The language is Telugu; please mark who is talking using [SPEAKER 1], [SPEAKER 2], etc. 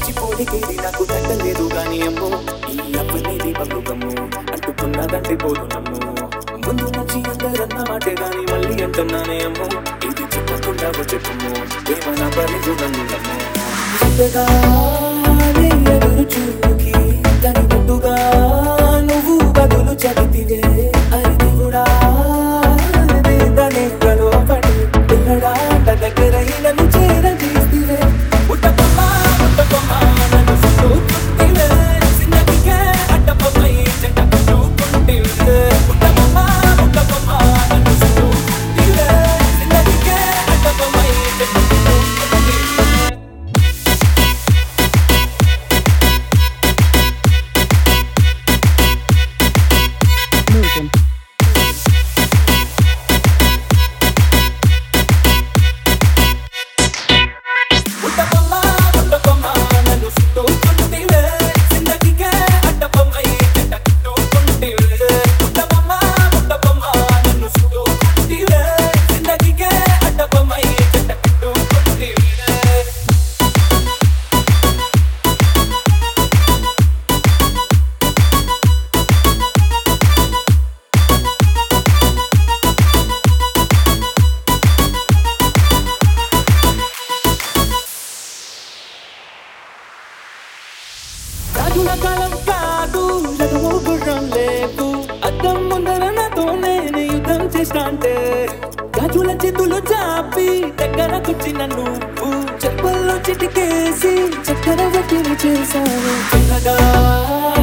[SPEAKER 1] పిచ్చి పోలికేది నాకు తట్టలేదు గాని అమ్మో ఈ అప్పనేది బతుకమ్ము అంటుకున్నదంటే పోదు నమ్ము ముందు నుంచి అందరన్న మాటే గాని మళ్ళీ అంటున్నానే అమ్మో ఇది చెప్పకుండా చెప్పము ప్రేమ నా పరిచు నన్ను నమ్ము ఇంతగానే ఎదురు చూపుకి తని ముందుగా నువ్వు బదులు చెబితివే అది కూడా దేదనే గడవపడి పిల్లడాట దగ్గరై నన్ను చేరదీస్తివే ఉట్టపమ్మ ఉట్టపమ్మ నన్ను చుట్టుకుంటివే చిన్నదికే అడ్డపమ్మై చెడ్డ చుట్టుకుంటివే ఉట్టపమ్మ ఉట్టపమ్మ నన్ను చుట్టుకుంటివే చిన్నదికే అడ్డపమ్మై చెడ్డ చుట్టుకుంటివే
[SPEAKER 2] Moving.
[SPEAKER 1] ఉట్టపమ్మ ఉట్టపమ్మ నన్ను చుట్టుకుంటివే చిన్నదికే అడ్డపమ్మై చెడ్డ చుట్టుకుంటివే ఉట్టపమ్మ ఉట్టపమ్మ నన్ను చుట్టుకుంటివే చిన్నదికే అడ్డపమ్మై చెడ్డ చుట్టుకుంటివే రాజుల కాలం కాదు రథము గుర్రం లేవు అద్దం ముందర నాతో నేను యుద్ధం చేస్తాంటే గాజుల చేతులు చాపి దగ్గరకొచ్చిన నువ్వు చెప్పల్లో చిటికేసి చక్కెర వడ్డీని చేశావు చిన్నగా